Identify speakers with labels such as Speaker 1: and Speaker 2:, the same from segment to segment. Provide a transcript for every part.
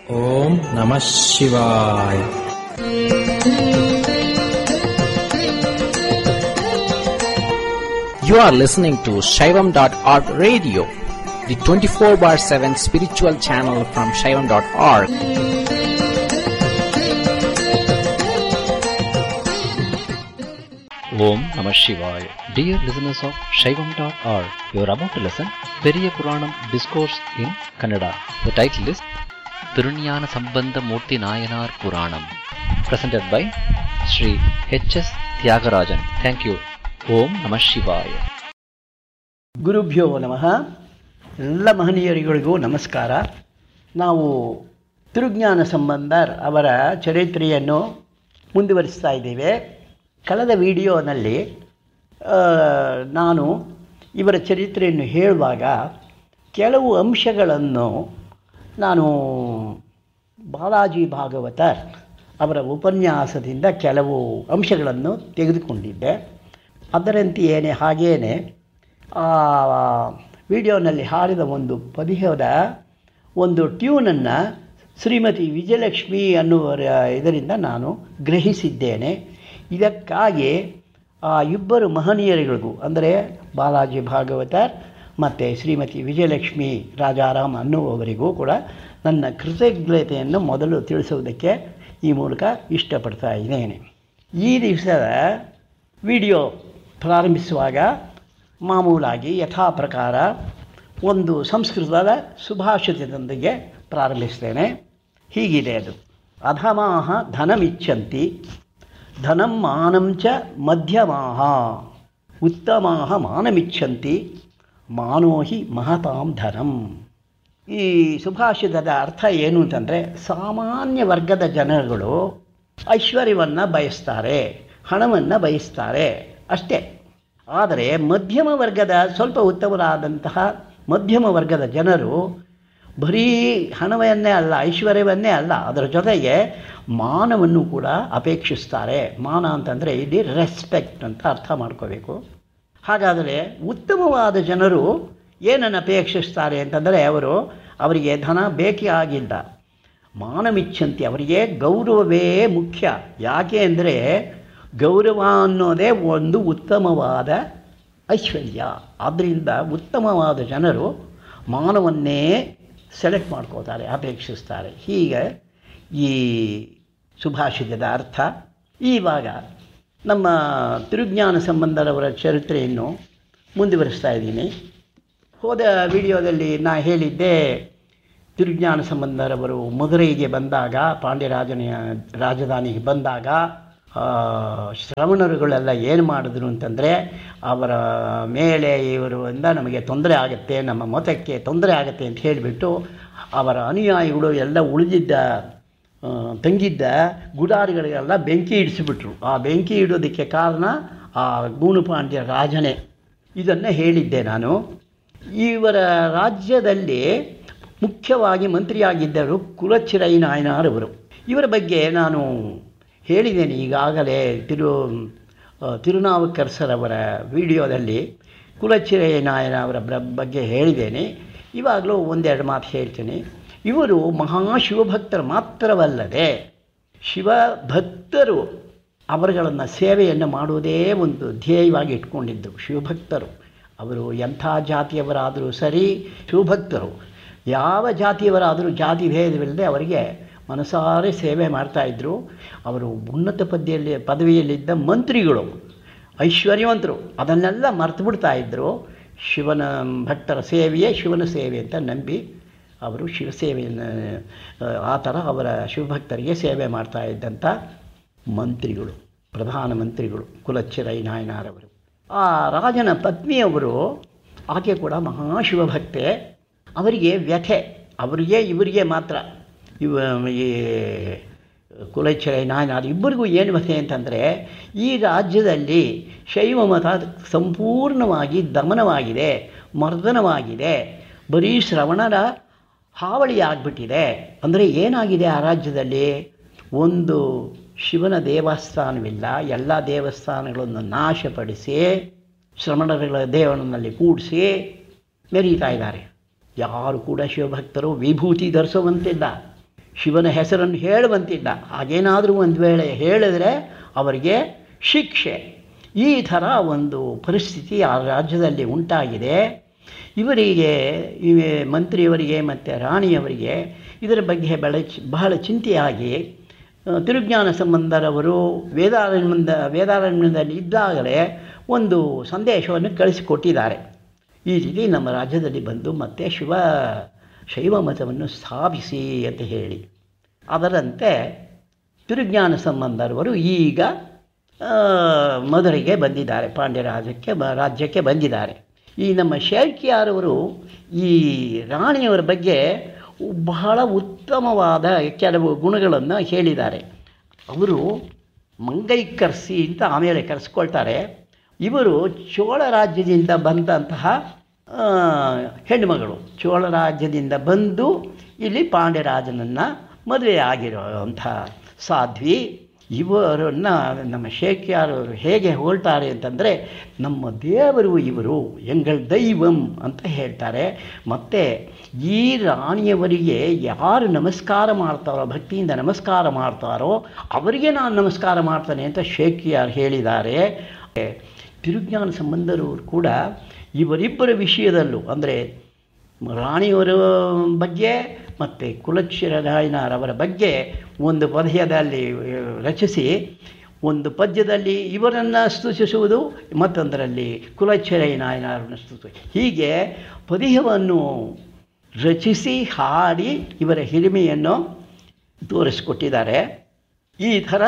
Speaker 1: ಓಂ ನಮಃ ಶಿವಾಯ You are listening to Shaivam.org radio, the 24 bar 7 spiritual channel from Shaivam.org.
Speaker 2: Om Namah Shivaya. Dear listeners of Shaivam.org, you are about to listen Periya Puranam Discourse in Kannada. The title is Tirunyana Sambandha Murti Nayanar Puranam. Presented by Sri H.S. Tyagarajan. Thank you. Om Namah Shivaya.
Speaker 3: ಗುರುಭ್ಯೋ ನಮಃ ಎಲ್ಲ ಮಹನೀಯರಿಗಳಿಗೂ ನಮಸ್ಕಾರ ನಾವು ತಿರುಜ್ಞಾನ ಸಂಬಂಧರ್ ಅವರ ಚರಿತ್ರೆಯನ್ನು ಮುಂದುವರಿಸ್ತಾ ಇದ್ದೇವೆ ಕಳೆದ ವಿಡಿಯೋನಲ್ಲಿ ಆ, ನಾನು ಇವರ ಚರಿತ್ರೆಯನ್ನು ಹೇಳುವಾಗ ಕೆಲವು ಅಂಶಗಳನ್ನು ನಾನು ಬಾಲಾಜಿ ಭಾಗವತರ್ ಅವರ ಉಪನ್ಯಾಸದಿಂದ ಕೆಲವು ಅಂಶಗಳನ್ನು ತೆಗೆದುಕೊಂಡಿದ್ದೆ ಅದರಂತೆಯೇನೆ ಹಾಗೇನೆ ಆ ವಿಡಿಯೋನಲ್ಲಿ ಹಾಡಿದ ಒಂದು ಪದ್ಯದ ಒಂದು ಟ್ಯೂನನ್ನು ಶ್ರೀಮತಿ ವಿಜಯಲಕ್ಷ್ಮಿ ಅನ್ನುವರ ಇದರಿಂದ ನಾನು ಗ್ರಹಿಸಿದ್ದೇನೆ ಇದಕ್ಕಾಗಿ ಆ ಇಬ್ಬರು ಮಹನೀಯರುಗಳಿಗೂ ಅಂದರೆ ಬಾಲಾಜಿ ಭಾಗವತರ್ ಮತ್ತು ಶ್ರೀಮತಿ ವಿಜಯಲಕ್ಷ್ಮಿ ರಾಜಾರಾಮ್ ಅನ್ನುವವರಿಗೂ ಕೂಡ ನನ್ನ ಕೃತಜ್ಞತೆಯನ್ನು ಮೊದಲು ತಿಳಿಸುವುದಕ್ಕೆ ಈ ಮೂಲಕ ಇಷ್ಟಪಡ್ತಾ ಇದ್ದೇನೆ ಈ ದಿವಸದ ವಿಡಿಯೋ ಪ್ರಾರಂಭಿಸುವಾಗ ಮಾಮೂಲಾಗಿ ಯಥಾ ಪ್ರಕಾರ ಒಂದು ಸಂಸ್ಕೃತದ ಸುಭಾಷಿತದೊಂದಿಗೆ ಪ್ರಾರಂಭಿಸ್ತೇನೆ ಹೀಗಿದೆ ಅದು ಅಧಮಾಹ ಧನಮಿಚ್ಛಂತಿ ಧನಂ ಮಾನಂ ಚ ಮಧ್ಯಮಾಹ ಉತ್ತಮಾಹ ಮಾನಮಿಚ್ಛಂತಿ ಮಾನೋ ಹಿ ಮಹತಾಂ ಧನಂ ಈ ಸುಭಾಷಿತದ ಅರ್ಥ ಏನು ಅಂತಂದರೆ ಸಾಮಾನ್ಯ ವರ್ಗದ ಜನಗಳು ಐಶ್ವರ್ಯವನ್ನು ಬಯಸ್ತಾರೆ ಹಣವನ್ನು ಬಯಸ್ತಾರೆ ಅಷ್ಟೇ ಆದರೆ ಮಧ್ಯಮ ವರ್ಗದ ಸ್ವಲ್ಪ ಉತ್ತಮರಾದಂತಹ ಮಧ್ಯಮ ವರ್ಗದ ಜನರು ಬರೀ ಹಣವನ್ನೇ ಅಲ್ಲ ಐಶ್ವರ್ಯವನ್ನೇ ಅಲ್ಲ ಅದರ ಜೊತೆಗೆ ಮಾನವನ್ನು ಕೂಡ ಅಪೇಕ್ಷಿಸ್ತಾರೆ ಮಾನ ಅಂತಂದರೆ ಇಲ್ಲಿ ರೆಸ್ಪೆಕ್ಟ್ ಅಂತ ಅರ್ಥ ಮಾಡ್ಕೋಬೇಕು ಹಾಗಾದರೆ ಉತ್ತಮವಾದ ಜನರು ಏನನ್ನು ಅಪೇಕ್ಷಿಸ್ತಾರೆ ಅಂತಂದರೆ ಅವರು ಅವರಿಗೆ ಧನ ಬೇಕೇ ಆಗಿಲ್ಲ ಮಾನಮಿಚ್ಛಂತಿ ಅವರಿಗೆ ಗೌರವವೇ ಮುಖ್ಯ ಯಾಕೆ ಅಂದರೆ ಗೌರವ ಅನ್ನೋದೇ ಒಂದು ಉತ್ತಮವಾದ ಐಶ್ವರ್ಯ ಆದ್ದರಿಂದ ಉತ್ತಮವಾದ ಜನರು ಮಾನವನ್ನೇ ಸೆಲೆಕ್ಟ್ ಮಾಡ್ಕೋತಾರೆ ಅಪೇಕ್ಷಿಸ್ತಾರೆ ಹೀಗೆ ಈ ಸುಭಾಷಿತದ ಅರ್ಥ ಈವಾಗ ನಮ್ಮ ತಿರುಜ್ಞಾನ ಸಂಬಂಧರವರ ಚರಿತ್ರೆಯನ್ನು ಮುಂದುವರಿಸ್ತಾ ಇದ್ದೀನಿ ಹೋದ ವಿಡಿಯೋದಲ್ಲಿ ನಾ ಹೇಳಿದ್ದೆ ತಿರುಜ್ಞಾನ ಸಂಬಂಧರವರು ಮದುರೈಗೆ ಬಂದಾಗ ಪಾಂಡ್ಯರಾಜನ ರಾಜಧಾನಿಗೆ ಬಂದಾಗ ಆ, ಶ್ರವಣರುಗಳೆಲ್ಲ ಏನು ಮಾಡಿದ್ರು ಅಂತಂದರೆ ಅವರ ಮೇಲೆ ಇವರು ಇಂದ ನಮಗೆ ತೊಂದರೆ ಆಗುತ್ತೆ ನಮ್ಮ ಮತಕ್ಕೆ ತೊಂದರೆ ಆಗುತ್ತೆ ಅಂತ ಹೇಳಿಬಿಟ್ಟು ಅವರ ಅನುಯಾಯಿಗಳು ಎಲ್ಲ ಉಳಿದಿದ್ದ ಆ, ತಂಗಿದ್ದ ಗುಡಾರಿಗಳಿಗೆಲ್ಲ ಬೆಂಕಿ ಇಡಿಸಿಬಿಟ್ರು ಆ ಬೆಂಕಿ ಇಡೋದಕ್ಕೆ ಕಾರಣ ಆ ಗೂಣುಪಾಂಡ್ಯ ರಾಜನೇ ಇದನ್ನು ಹೇಳಿದ್ದೆ ನಾನು ಇವರ ರಾಜ್ಯದಲ್ಲಿ ಮುಖ್ಯವಾಗಿ ಮಂತ್ರಿಯಾಗಿದ್ದರು ಕುಲಚಿರೈ ನಾಯನಾರವರು ಇವರ ಬಗ್ಗೆ ನಾನು ಹೇಳಿದ್ದೇನೆ ಈಗಾಗಲೇ ತಿರು ಆ, ತಿರುನಾವುಕರ್ಸರವರ ವಿಡಿಯೋದಲ್ಲಿ ಕುಲಚಿರೈ ನಾಯನ ಅವರ ಬ್ರ- ಬಗ್ಗೆ ಹೇಳಿದ್ದೇನೆ ಇವಾಗಲೂ ಒಂದೆರಡು ಮಾತು ಹೇಳ್ತೀನಿ ಇವರು ಮಹಾಶಿವಭಕ್ತರು ಮಾತ್ರವಲ್ಲದೆ ಶಿವಭಕ್ತರು ಅವರುಗಳನ್ನು ಸೇವೆಯನ್ನು ಮಾಡುವುದೇ ಒಂದು ಧ್ಯೇಯವಾಗಿ ಇಟ್ಕೊಂಡಿದ್ದು ಶಿವಭಕ್ತರು ಅವರು ಎಂಥ ಜಾತಿಯವರಾದರೂ ಸರಿ ಶಿವಭಕ್ತರು ಯಾವ ಜಾತಿಯವರಾದರೂ ಜಾತಿ ಭೇದವಿಲ್ಲದೆ ಅವರಿಗೆ ಮನಸಾರೆ ಸೇವೆ ಮಾಡ್ತಾಯಿದ್ರು ಅವರು ಉನ್ನತ ಪದವಿಯಲ್ಲಿ ಪದವಿಯಲ್ಲಿದ್ದ ಮಂತ್ರಿಗಳು ಐಶ್ವರ್ಯವಂತರು ಅದನ್ನೆಲ್ಲ ಮರೆತು ಬಿಡ್ತಾ ಇದ್ದರು ಶಿವನ ಭಕ್ತರ ಸೇವೆಯೇ ಶಿವನ ಸೇವೆ ಅಂತ ನಂಬಿ ಅವರು ಶಿವಸೇವೆಯನ್ನು ಆ, ಆ ಥರ ಅವರ ಶಿವಭಕ್ತರಿಗೆ ಸೇವೆ ಮಾಡ್ತಾ ಇದ್ದಂಥ ಮಂತ್ರಿಗಳು ಪ್ರಧಾನಮಂತ್ರಿಗಳು ಕುಲಚ್ಚಿರೈ ನಾಯನಾರವರು ಆ ರಾಜನ ಪತ್ನಿಯವರು ಆಕೆ ಕೂಡ ಮಹಾಶಿವಭಕ್ತೆ ಅವರಿಗೆ ವ್ಯಥೆ ಅವರಿಗೆ ಇವರಿಗೆ ಮಾತ್ರ ಇವ ಈ ಕುಲಚ್ಚಿರೈ ನಾಯನಾರ್ ಇಬ್ಬರಿಗೂ ಏನು ವ್ಯಥೆ ಅಂತಂದರೆ ಈ ರಾಜ್ಯದಲ್ಲಿ ಶೈವ ಮತ ಸಂಪೂರ್ಣವಾಗಿ ದಮನವಾಗಿದೆ ಮರ್ದನವಾಗಿದೆ ಬರೀ ಶ್ರವಣರ ಹಾವಳಿ ಆಗಿಬಿಟ್ಟಿದೆ ಅಂದರೆ ಏನಾಗಿದೆ ಆ ರಾಜ್ಯದಲ್ಲಿ ಒಂದು ಶಿವನ ದೇವಸ್ಥಾನವಿಲ್ಲ ಎಲ್ಲ ದೇವಸ್ಥಾನಗಳನ್ನು ನಾಶಪಡಿಸಿ ಶ್ರಮಣಗಳ ದೇವನಲ್ಲಿ ಕೂಡಿಸಿ ಮೆರೀತಾ ಇದ್ದಾರೆ ಯಾರು ಕೂಡ ಶಿವಭಕ್ತರು ವಿಭೂತಿ ಧರಿಸುವಂತಿಲ್ಲ ಶಿವನ ಹೆಸರನ್ನು ಹೇಳುವಂತಿಲ್ಲ ಹಾಗೇನಾದರೂ ಒಂದು ವೇಳೆ ಹೇಳಿದರೆ ಅವರಿಗೆ ಶಿಕ್ಷೆ ಈ ಥರ ಒಂದು ಪರಿಸ್ಥಿತಿ ಆ ರಾಜ್ಯದಲ್ಲಿ ಉಂಟಾಗಿದೆ ಇವರಿಗೆ ಈ ಮಂತ್ರಿಯವರಿಗೆ ಮತ್ತು ರಾಣಿಯವರಿಗೆ ಇದರ ಬಗ್ಗೆ ಬಹಳ ಬಹಳ ಚಿಂತೆಯಾಗಿ ಆ, ತಿರುಜ್ಞಾನ ಸಂಬಂಧರವರು ವೇದಾರಣ್ಯದ ವೇದಾರಣ್ಯದಲ್ಲಿ ಇದ್ದಾಗಲೇ ಒಂದು ಸಂದೇಶವನ್ನು ಕಳಿಸಿಕೊಟ್ಟಿದ್ದಾರೆ ಈ ರೀತಿ ನಮ್ಮ ರಾಜ್ಯದಲ್ಲಿ ಬಂದು ಮತ್ತೆ ಶಿವ ಶೈವ ಮತವನ್ನು ಸ್ಥಾಪಿಸಿ ಅಂತ ಹೇಳಿ ಅದರಂತೆ ತಿರುಜ್ಞಾನ ಸಂಬಂಧರವರು ಈಗ ಆ, ಮಧುರೆಗೆ ಬಂದಿದ್ದಾರೆ ಪಾಂಡ್ಯ ರಾಜ್ಯಕ್ಕೆ ಬ ರಾಜ್ಯಕ್ಕೆ ಬಂದಿದ್ದಾರೆ ಈ ನಮ್ಮ ಶೇಲ್ಕಿಯಾರವರು ಈ ರಾಣಿಯವರ ಬಗ್ಗೆ ಬಹಳ ಉತ್ತಮವಾದ ಕೆಲವು ಗುಣಗಳನ್ನು ಹೇಳಿದ್ದಾರೆ ಅವರು ಮಂಗೈಕರ್ಸಿ ಅಂತ ಆಮೇಲೆ ಕರೆಸ್ಕೊಳ್ತಾರೆ ಇವರು ಚೋಳ ರಾಜ್ಯದಿಂದ ಬಂದಂತಹ ಆ, ಹೆಣ್ಣುಮಗಳು ಚೋಳ ರಾಜ್ಯದಿಂದ ಬಂದು ಇಲ್ಲಿ ಪಾಂಡ್ಯರಾಜನನ್ನು ಮದುವೆ ಆಗಿರೋವಂಥ ಸಾಧ್ವಿ ಇವರನ್ನು ನಮ್ಮ ಶೇಖ್ಯಾರವರು ಹೇಗೆ ಹೋಳ್ತಾರೆ ಅಂತಂದರೆ ನಮ್ಮ ದೇವರು ಇವರು ಎಂಗಳ ದೈವಂ ಅಂತ ಹೇಳ್ತಾರೆ ಮತ್ತು ಈ ರಾಣಿಯವರಿಗೆ ಯಾರು ನಮಸ್ಕಾರ ಮಾಡ್ತಾರೋ ಭಕ್ತಿಯಿಂದ ನಮಸ್ಕಾರ ಮಾಡ್ತಾರೋ ಅವರಿಗೆ ನಾನು ನಮಸ್ಕಾರ ಮಾಡ್ತಾನೆ ಅಂತ ಶೇಖ್ಯಾರ್ ಹೇಳಿದ್ದಾರೆ ತಿರುಜ್ಞಾನ ಸಂಬಂಧರವರು ಕೂಡ ಇವರಿಬ್ಬರ ವಿಷಯದಲ್ಲೂ ಅಂದರೆ ರಾಣಿಯವರ ಬಗ್ಗೆ ಮತ್ತು ಕುಲಕ್ಷರ ನಾಯನರವರ ಬಗ್ಗೆ ಒಂದು ಪದ್ಯದಲ್ಲಿ ರಚಿಸಿ ಒಂದು ಪದ್ಯದಲ್ಲಿ ಇವರನ್ನು ಸ್ತುತಿಸುವುದು ಮತ್ತೊಂದರಲ್ಲಿ ಕುಲಚ್ಚರೈ ನಾಯನರನ್ನು ಸ್ತುತಿಸುವುದು ಹೀಗೆ ಪದ್ಯವನ್ನು ರಚಿಸಿ ಹಾಡಿ ಇವರ ಹಿರಿಮೆಯನ್ನು ತೋರಿಸಿಕೊಟ್ಟಿದ್ದಾರೆ ಈ ಥರ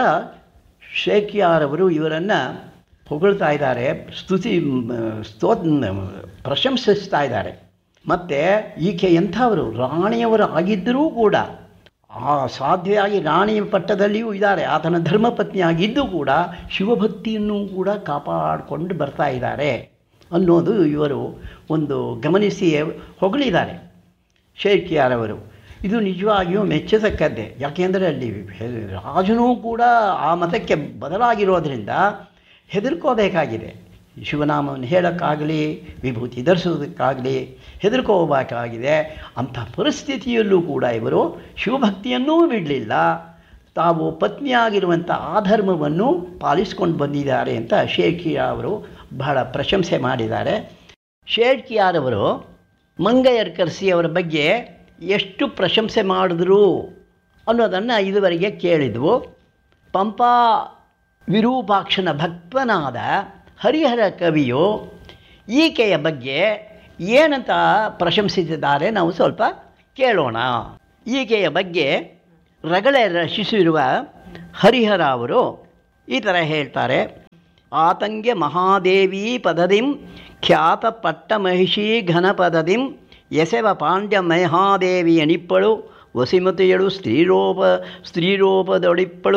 Speaker 3: ಶೇಖ್ಯಾರವರು ಇವರನ್ನು ಹೊಗಳ್ತಾ ಇದ್ದಾರೆ ಸ್ತುತಿ ಸ್ತೋ ಪ್ರಶಂಸಿಸ್ತಾ ಇದ್ದಾರೆ ಮತ್ತು ಈಕೆ ಎಂಥವರು ರಾಣಿಯವರು ಆಗಿದ್ದರೂ ಕೂಡ ಆ ಸಾಧ್ಯವಾಗಿ ರಾಣಿಯ ಪಟ್ಟದಲ್ಲಿಯೂ ಇದ್ದಾರೆ ಆತನ ಧರ್ಮಪತ್ನಿಯಾಗಿದ್ದು ಕೂಡ ಶಿವಭಕ್ತಿಯನ್ನು ಕೂಡ ಕಾಪಾಡಿಕೊಂಡು ಬರ್ತಾ ಇದ್ದಾರೆ ಅನ್ನೋದು ಇವರು ಒಂದು ಗಮನಿಸಿ ಹೊಗಳಿದ್ದಾರೆ ಶೇಖ್ಯಾರವರು ಇದು ನಿಜವಾಗಿಯೂ ಮೆಚ್ಚತಕ್ಕದ್ದೇ ಯಾಕೆಂದರೆ ಅಲ್ಲಿ ಹೆ- ರಾಜನೂ ಕೂಡ ಆ ಮತಕ್ಕೆ ಬದಲಾಗಿರೋದ್ರಿಂದ ಹೆದರ್ಕೋಬೇಕಾಗಿದೆ ಶಿವನಾಮವನ್ನು ಹೇಳೋಕ್ಕಾಗಲಿ ವಿಭೂತಿ ಧರಿಸೋದಕ್ಕಾಗಲಿ ಹೆದರ್ಕೋಬೇಕಾಗಿದೆ ಅಂಥ ಪರಿಸ್ಥಿತಿಯಲ್ಲೂ ಕೂಡ ಇವರು ಶಿವಭಕ್ತಿಯನ್ನೂ ಬಿಡಲಿಲ್ಲ ತಾವು ಪತ್ನಿಯಾಗಿರುವಂಥ ಆ ಧರ್ಮವನ್ನು ಪಾಲಿಸ್ಕೊಂಡು ಬಂದಿದ್ದಾರೆ ಅಂತ ಶೇಖಿಯಾ ಅವರು ಬಹಳ ಪ್ರಶಂಸೆ ಮಾಡಿದ್ದಾರೆ ಶೇಖ್ಯಾರವರು ಮಂಗಯ್ಯರ್ ಕರ್ಸಿ ಅವರ ಬಗ್ಗೆ ಎಷ್ಟು ಪ್ರಶಂಸೆ ಮಾಡಿದ್ರು ಅನ್ನೋದನ್ನು ಇದುವರೆಗೆ ಕೇಳಿದ್ವು ಪಂಪಾ ವಿರೂಪಾಕ್ಷನ ಭಕ್ತನಾದ ಹರಿಹರ ಕವಿಯು ಈಕೆಯ ಬಗ್ಗೆ ಏನಂತ ಪ್ರಶಂಸಿಸಿದ್ದಾರೆ ನಾವು ಸ್ವಲ್ಪ ಕೇಳೋಣ ಈಕೆಯ ಬಗ್ಗೆ ರಗಳೆ ರಚಿಸಿರುವ ಹರಿಹರ ಅವರು ಈ ಥರ ಹೇಳ್ತಾರೆ ಆತಂಗೆ ಮಹಾದೇವಿ ಪದದಿಂ ಖ್ಯಾತ ಪಟ್ಟ ಮಹಿಷಿ ಘನಪದದಿಂ ಎಸೆವ ಪಾಂಡ್ಯ ಮಹಾದೇವಿ ಎಣಿಪ್ಪಳು ವಸಿಮತಿಯಳು ಸ್ತ್ರೀರೂಪ ಸ್ತ್ರೀರೂಪದೊಳಿಪ್ಪಳು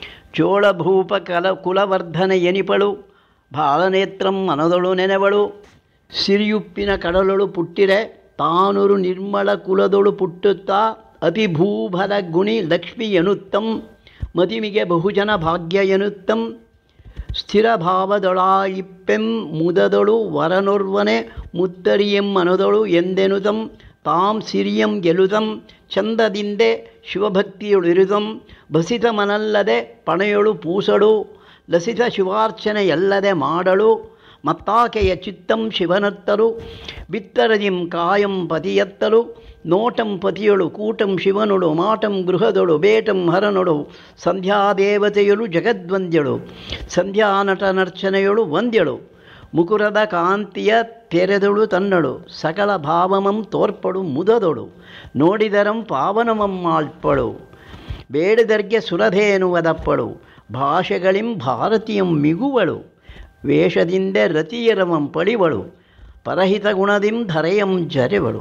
Speaker 3: ಚೋಳಭೂಪ ಕಲ ಕುಲವರ್ಧನ ಎನಿಪಳು ಬಾಲನೇತ್ರಂ ಮನದೊಳು ನೆನೆವಳು ಸಿರಿಯುಪ್ಪಿನ ಕಡಲೊಳು ಪುಟ್ಟಿರೆ ತಾನುರು ನಿರ್ಮಲ ಕುಲದೊಳು ಪುಟ್ಟುತ್ತಾ ಅತಿ ಭೂಭರ ಗುಣಿ ಲಕ್ಷ್ಮಿ ಎನ್ನುತ್ತಂ ಮತಿಮಿಗೆ ಬಹುಜನ ಭಾಗ್ಯ ಎನ್ನುತ್ತಂ ಸ್ಥಿರ ಭಾವದೊಳಾಯಿಪ್ಪೆಂ ಮುದದೊಳು ವರನೊರ್ವನೆ ಮುತ್ತರಿಯಂ ಮನದೊಳು ಎಂದೆನುದಂ ತಾಂ ಸಿರಿಯಂ ಗೆಲುದಂ ಚಂದದಿಂದೆ ಶಿವಭಕ್ತಿಯೊಳಿರುದಂ ಬಸಿತ ಮನಲ್ಲದೆ ಪಣೆಯೊಳು ಪೂಸಳು ಲಸಿತ ಶಿವಾರ್ಚನೆಯಲ್ಲದೆ ಮಾಡಳು ಮತ್ತಾಕೆಯ ಚಿತ್ತಂ ಶಿವನತ್ತರು ಬಿತ್ತರದಿಂ ಕಾಯಂ ಪತಿಯತ್ತಲು ನೋಟಂ ಪತಿಯೊಳು ಕೂಟಂ ಶಿವನೊಳು ಮಾಟಂ ಗೃಹದೊಳು ಬೇಟಂ ಹರನೊಳು ಸಂಧ್ಯಾದೇವತೆಯೊಳು ಜಗದ್ವಂದ್ಯಳು ಸಂಧ್ಯಾನಟನರ್ಚನೆಯೊಳು ವಂದ್ಯಳು ಮುಕುರದ ಕಾಂತಿಯ ತೆರೆದೊಳು ತನ್ನಳು ಸಕಲ ಭಾವಮಂ ತೋರ್ಪಡು ಮುದದೊಳು ನೋಡಿದರಂ ಪಾವನಮಂ ಮಾಳ್ಪಳು ಬೇಡದರ್ಗೆ ಸುರಧೇನುವದಪ್ಪಳು ಭಾಷೆಗಳಿಂ ಭಾರತೀಯಂ ಮಿಗುವಳು ವೇಷದಿಂದೆ ರತಿಯರವಂ ಪಳಿವಳು ಪರಹಿತ ಗುಣದಿಂ ಧರೆಯಂ ಜರೆವಳು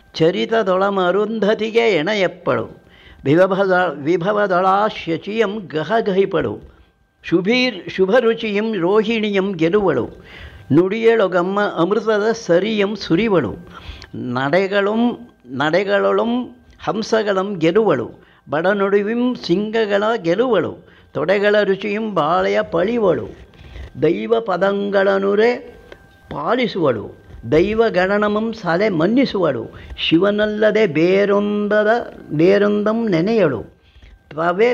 Speaker 3: ಚರಿತದೊಳಮರುಂಧತಿಗೆ ಎಣೆಯಪ್ಪಳು ವಿಭವದ ವಿಭವದೊಳಾ ಶಚಿಯಂ ಗಹಗಹಿಪಳು ಶುಭೀರ್ ಶುಭರುಚಿಯಂ ರೋಹಿಣಿಯಂ ಗೆಲುವಳು ನುಡಿಯಳೊಗಮ್ಮ ಅಮೃತದ ಸರಿಯಂ ಸುರಿವಳು ನಡೆಗಳು ನಡೆಗಳೊಳಂ ಹಂಸಗಳಂ ಗೆಲುವಳು ಬಡನುಡುವಿಂ ಸಿಂಗಗಳ ಗೆಲುವಳು ತೊಡೆಗಳ ರುಚಿಯಂ ಬಾಳೆಯ ಪಳಿವಳು ದೈವ ಪದಂಗಳನುರೆ ಪಾಲಿಸುವಳು ದೈವಗಣನಮಂ ಸಲೆ ಮನ್ನಿಸುವಳು ಶಿವನಲ್ಲದೆ ಬೇರೊಂದದ ಬೇರೊಂದಂ ನೆನೆಯಳು ತ್ವವೆ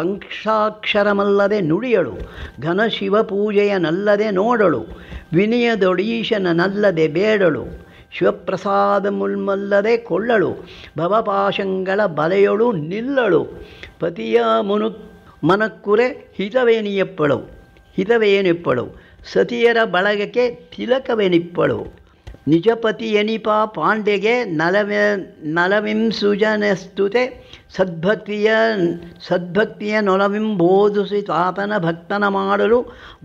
Speaker 3: ಪಂಕ್ಷಾಕ್ಷರಮಲ್ಲದೆ ನುಡಿಯಳು ಘನ ಶಿವ ಪೂಜೆಯನಲ್ಲದೆ ನೋಡಳು ವಿನಯದೊಡೀಶನಲ್ಲದೆ ಬೇಡಳು ಶಿವಪ್ರಸಾದ ಮುಲ್ಮಲ್ಲದೆ ಕೊಳ್ಳಳು ಭವಪಾಶಂಗಳ ಬಲೆಯೊಳು ನಿಲ್ಲಳು ಪತಿಯ ಮುನು ಮನಕ್ಕುರೆ ಹಿತವೇನಿಯಪ್ಪಳು ಹಿತವೇನಿಪ್ಪಳು ಸತಿಯರ ಬಳಗಕ್ಕೆ ತಿಲಕವೆನಿಪ್ಪಳು ನಿಜಪತಿ ಎನಿಪ ಪಾಂಡೆಗೆ ನಲವೆ ನಲವಿಂ ಸುಜನಸ್ತುತೆ ಸದ್ಭಕ್ತಿಯ ಸದ್ಭಕ್ತಿಯ ನೊಲವಿಂ ಬೋಧಿಸಿ ತಾತನ ಭಕ್ತನ ಮಾಡಲು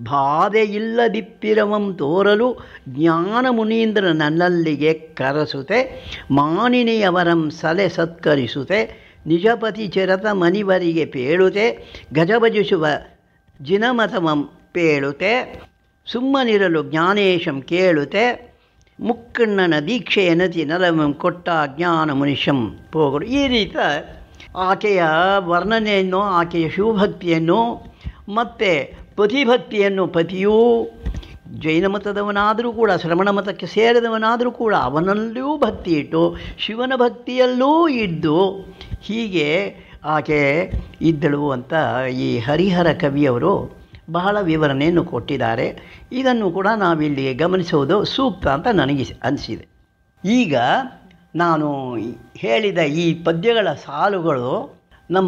Speaker 3: ಬಾಧೆಯಿಲ್ಲದಿಪ್ಪಿರವಂ ತೋರಲು ಜ್ಞಾನ ಮುನೀಂದ್ರ ನನ್ನಲ್ಲಿಗೆ ಕರಸುತೆ ಮಾನಿನಿಯವರಂ ಸಲೆ ಸತ್ಕರಿಸುತ್ತೆ ನಿಜಪತಿ ಚಿರತ ಮನಿವರಿಗೆ ಪೇಳುತ್ತೆ ಗಜಭಜಿಸುವ ಜಿನಮತಮಂ ಪೇಳುತ್ತೆ ಸುಮ್ಮನಿರಲು ಜ್ಞಾನೇಶಂ ಕೇಳುತ್ತೆ ಮುಕ್ಕಣ್ಣನ ದೀಕ್ಷೆಯನತಿ ನಲವಂ ಕೊಟ್ಟ ಜ್ಞಾನ ಮುನಿಷಂ ಪೋಗರು ಈ ರೀತ ಆಕೆಯ ವರ್ಣನೆಯನ್ನು ಆಕೆಯ ಶಿವಭಕ್ತಿಯನ್ನು ಮತ್ತು ಪತಿಭಕ್ತಿಯನ್ನು ಪತಿಯೂ ಜೈನ ಮತದವನಾದರೂ ಕೂಡ ಶ್ರವಣ ಮತಕ್ಕೆ ಸೇರಿದವನಾದರೂ ಕೂಡ ಅವನಲ್ಲಿಯೂ ಭಕ್ತಿ ಇಟ್ಟು ಶಿವನ ಭಕ್ತಿಯಲ್ಲೂ ಇದ್ದು ಹೀಗೆ ಆಕೆ ಇದ್ದಳು ಅಂತ ಈ ಹರಿಹರ ಕವಿಯವರು ಬಹಳ ವಿವರಣೆಯನ್ನು ಕೊಟ್ಟಿದ್ದಾರೆ ಇದನ್ನು ಕೂಡ ನಾವಿಲ್ಲಿ ಗಮನಿಸುವುದು ಸೂಕ್ತ ಅಂತ ನನಗೆ ಅನಿಸಿದೆ ಈಗ ನಾನು ಹೇಳಿದ ಈ ಪದ್ಯಗಳ ಸಾಲುಗಳು ನಮ್ಮ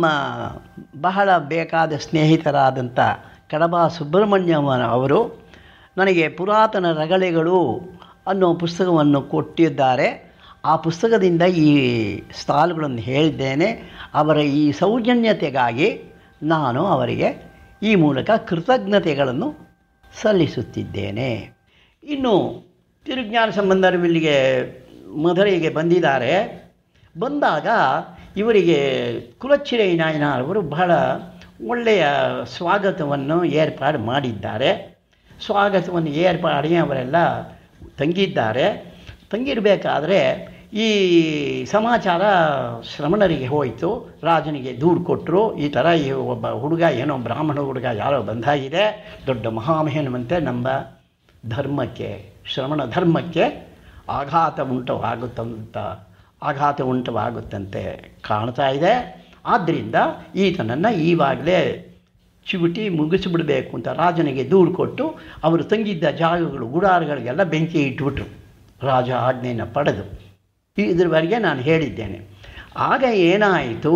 Speaker 3: ಬಹಳ ಬೇಕಾದ ಸ್ನೇಹಿತರಾದಂಥ ಕಡಬ ಸುಬ್ರಹ್ಮಣ್ಯಮ ಅವರು ನನಗೆ ಪುರಾತನ ರಗಳೆಗಳು ಅನ್ನೋ ಪುಸ್ತಕವನ್ನು ಕೊಟ್ಟಿದ್ದಾರೆ ಆ ಪುಸ್ತಕದಿಂದ ಈ ಸಾಲುಗಳನ್ನು ಹೇಳಿದ್ದೇನೆ ಅವರ ಈ ಸೌಜನ್ಯತೆಗಾಗಿ ನಾನು ಅವರಿಗೆ ಈ ಮೂಲಕ ಕೃತಜ್ಞತೆಗಳನ್ನು ಸಲ್ಲಿಸುತ್ತಿದ್ದೇನೆ ಇನ್ನು ತಿರುಜ್ಞಾನ ಸಂಬಂಧರು ಇಲ್ಲಿಗೆ ಮಧುರೆಗೆ ಬಂದಿದ್ದಾರೆ ಬಂದಾಗ ಇವರಿಗೆ ಕುಲಚ್ಚಿರೈ ನಾಯನವರು ಬಹಳ ಒಳ್ಳೆಯ ಸ್ವಾಗತವನ್ನು ಏರ್ಪಾಡು ಮಾಡಿದ್ದಾರೆ ಸ್ವಾಗತವನ್ನು ಏರ್ಪಾಡಿ ಅವರೆಲ್ಲ ತಂಗಿದ್ದಾರೆ ತಂಗಿರಬೇಕಾದ್ರೆ ಈ ಸಮಾಚಾರ ಶ್ರಮಣರಿಗೆ ಹೋಯಿತು ರಾಜನಿಗೆ ದೂರು ಕೊಟ್ಟರು ಈ ಥರ ಈ ಒಬ್ಬ ಹುಡುಗ ಏನೋ ಬ್ರಾಹ್ಮಣ ಹುಡುಗ ಯಾರೋ ಬಂದಾಗಿದೆ ದೊಡ್ಡ ಮಹಾಮಹಿಮಂತೆ ನಮ್ಮ ಧರ್ಮಕ್ಕೆ ಶ್ರವಣ ಧರ್ಮಕ್ಕೆ ಆಘಾತ ಉಂಟವಾಗುತ್ತಂತ ಆಘಾತ ಉಂಟವಾಗುತ್ತಂತೆ ಕಾಣ್ತಾ ಇದೆ ಆದ್ದರಿಂದ ಈತನನ್ನು ಈವಾಗಲೇ ಚಿವುಟಿ ಮುಗಿಸಿಬಿಡಬೇಕು ಅಂತ ರಾಜನಿಗೆ ದೂರು ಕೊಟ್ಟು ಅವರು ತಂಗಿದ್ದ ಜಾಗಗಳು ಗುಡಾರಗಳಿಗೆಲ್ಲ ಬೆಂಕಿ ಇಟ್ಬಿಟ್ರು ರಾಜ ಆಜ್ಞೆಯನ್ನು ಪಡೆದು ಇದ್ರವರೆಗೆ ನಾನು ಹೇಳಿದ್ದೇನೆ ಆಗ ಏನಾಯಿತು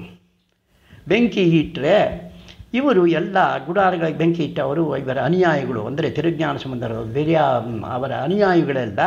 Speaker 3: ಬೆಂಕಿ ಇಟ್ಟರೆ ಇವರು ಎಲ್ಲ ಗುಡಾರಗಳಿಗೆ ಬೆಂಕಿ ಇಟ್ಟವರು ಇವರ ಅನುಯಾಯಿಗಳು ಅಂದರೆ ತಿರುಜ್ಞಾನ ಸಂಬಂಧರು ಬೇರೆ ಅವರ ಅನುಯಾಯಿಗಳೆಲ್ಲ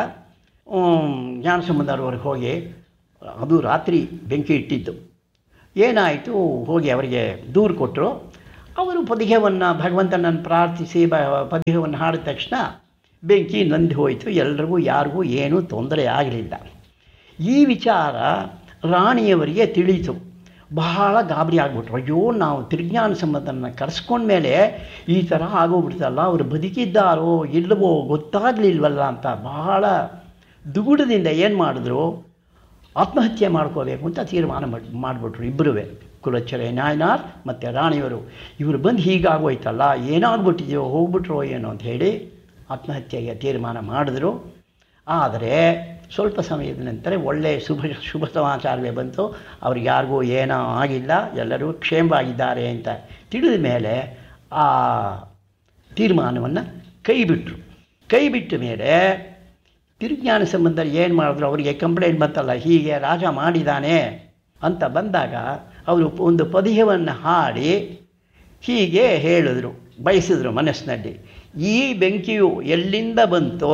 Speaker 3: ಜ್ಞಾನ ಸಂಬಂಧರವ್ರಿಗೆ ಹೋಗಿ ಅದು ರಾತ್ರಿ ಬೆಂಕಿ ಇಟ್ಟಿದ್ದು ಏನಾಯಿತು ಹೋಗಿ ಅವರಿಗೆ ದೂರು ಕೊಟ್ಟರು ಅವರು ಪದಿಗೆವನ್ನು ಭಗವಂತನನ್ನು ಪ್ರಾರ್ಥಿಸಿ ಬ ಪದಿಗೆವನ್ನು ಹಾಡಿದ ತಕ್ಷಣ ಬೆಂಕಿ ನಂದಿ ಹೋಯಿತು ಎಲ್ರಿಗೂ ಯಾರಿಗೂ ಏನೂ ತೊಂದರೆ ಆಗಲಿಲ್ಲ ಈ ವಿಚಾರ ರಾಣಿಯವರಿಗೆ ತಿಳಿಯಿತು ಬಹಳ ಗಾಬರಿ ಆಗ್ಬಿಟ್ರು ಅಯ್ಯೋ ನಾವು ತಿರುಜ್ಞಾನ ಸಂಬಂಧನ ಕರೆಸ್ಕೊಂಡ್ಮೇಲೆ ಈ ಥರ ಆಗೋಗ್ಬಿಡ್ತಲ್ಲ ಅವರು ಬದುಕಿದ್ದಾರೋ ಇಲ್ಲವೋ ಗೊತ್ತಾಗಲಿಲ್ವಲ್ಲ ಅಂತ ಬಹಳ ದುಗುಡದಿಂದ ಏನು ಮಾಡಿದ್ರು ಆತ್ಮಹತ್ಯೆ ಮಾಡ್ಕೋಬೇಕು ಅಂತ ತೀರ್ಮಾನ ಮಾಡಿ ಮಾಡಿಬಿಟ್ರು ಇಬ್ಬರೂ ಕುಲಚ್ಚರೆ ನಾಯನಾರ್ ಮತ್ತು ರಾಣಿಯವರು ಇವರು ಬಂದು ಹೀಗಾಗೋಯ್ತಲ್ಲ ಏನಾಗ್ಬಿಟ್ಟಿದೆಯೋ ಹೋಗ್ಬಿಟ್ರೋ ಏನೋ ಅಂತ ಹೇಳಿ ಆತ್ಮಹತ್ಯೆಗೆ ತೀರ್ಮಾನ ಮಾಡಿದ್ರು ಆದರೆ ಸ್ವಲ್ಪ ಸಮಯದ ನಂತರ ಒಳ್ಳೆಯ ಶುಭ ಶುಭ ಸಮಾಚಾರವೇ ಬಂತು ಅವ್ರಿಗೆ ಯಾರಿಗೂ ಏನೋ ಆಗಿಲ್ಲ ಎಲ್ಲರೂ ಕ್ಷೇಮವಾಗಿದ್ದಾರೆ ಅಂತ ತಿಳಿದ ಮೇಲೆ ಆ ತೀರ್ಮಾನವನ್ನು ಕೈ ಬಿಟ್ಟರು ಕೈ ಬಿಟ್ಟ ಮೇಲೆ ತಿರುಜ್ಞಾನ ಸಂಬಂಧ ಏನು ಮಾಡಿದ್ರು ಅವರಿಗೆ ಕಂಪ್ಲೇಂಟ್ ಬಂತಲ್ಲ ಹೀಗೆ ರಾಜ ಮಾಡಿದ್ದಾನೆ ಅಂತ ಬಂದಾಗ ಅವರು ಒಂದು ಪದ್ಯವನ್ನು ಹಾಡಿ ಹೀಗೆ ಹೇಳಿದ್ರು ಬಯಸಿದ್ರು ಮನಸ್ಸಿನಲ್ಲಿ ಈ ಬೆಂಕಿಯು ಎಲ್ಲಿಂದ ಬಂತೋ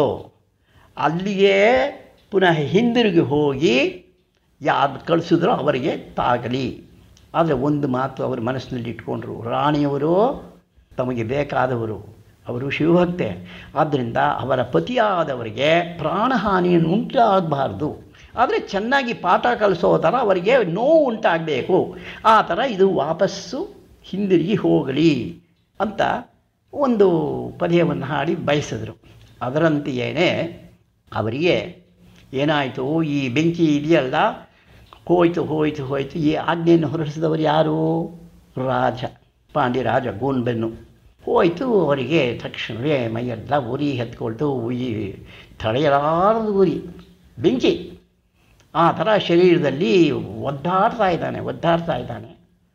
Speaker 3: ಅಲ್ಲಿಗೆ ಪುನಃ ಹಿಂದಿರುಗಿ ಹೋಗಿ ಯಾರು ಕಳಿಸಿದ್ರೋ ಅವರಿಗೆ ತಾಗಲಿ ಆದರೆ ಒಂದು ಮಾತು ಅವರು ಮನಸ್ಸಿನಲ್ಲಿ ಇಟ್ಕೊಂಡ್ರು ರಾಣಿಯವರು ತಮಗೆ ಬೇಕಾದವರು ಅವರು ಶಿವಭಕ್ತೆ ಆದ್ದರಿಂದ ಅವರ ಪತಿಯಾದವರಿಗೆ ಪ್ರಾಣಹಾನಿಯನ್ನು ಉಂಟಾಗಬಾರ್ದು ಆದರೆ ಚೆನ್ನಾಗಿ ಪಾಠ ಕಲಿಸೋ ಥರ ಅವರಿಗೆ ನೋವು ಉಂಟಾಗಬೇಕು ಆ ಥರ ಇದು ವಾಪಸ್ಸು ಹಿಂದಿರುಗಿ ಹೋಗಲಿ ಅಂತ ಒಂದು ಪದ್ಯವನ್ನು ಹಾಡಿ ಬಯಸಿದ್ರು ಅದರಂತೆಯೇ ಅವರಿಗೆ ಏನಾಯಿತು ಈ ಬೆಂಕಿ ಇದೆಯಲ್ಲ ಹೋಯ್ತು ಹೋಯ್ತು ಹೋಯ್ತು ಈ ಆಜ್ಞೆಯನ್ನು ಹೊರಡಿಸಿದವರು ಯಾರು ರಾಜ ಪಾಂಡ್ಯ ರಾಜ ಗೋನ್ಬೆನ್ನು ಹೋಯಿತು ಅವರಿಗೆ ತಕ್ಷಣವೇ ಮೈಯೆಲ್ಲ ಉರಿ ಹತ್ಕೊಳ್ತು ಉಯಿ ತಡೆಯಲಾರದು ಉರಿ ಬೆಂಕಿ ಆ ಥರ ಶರೀರದಲ್ಲಿ ಒದ್ದಾಡ್ತಾ ಇದ್ದಾನೆ ಒದ್ದಾಡ್ತಾ ಇದ್ದಾನೆ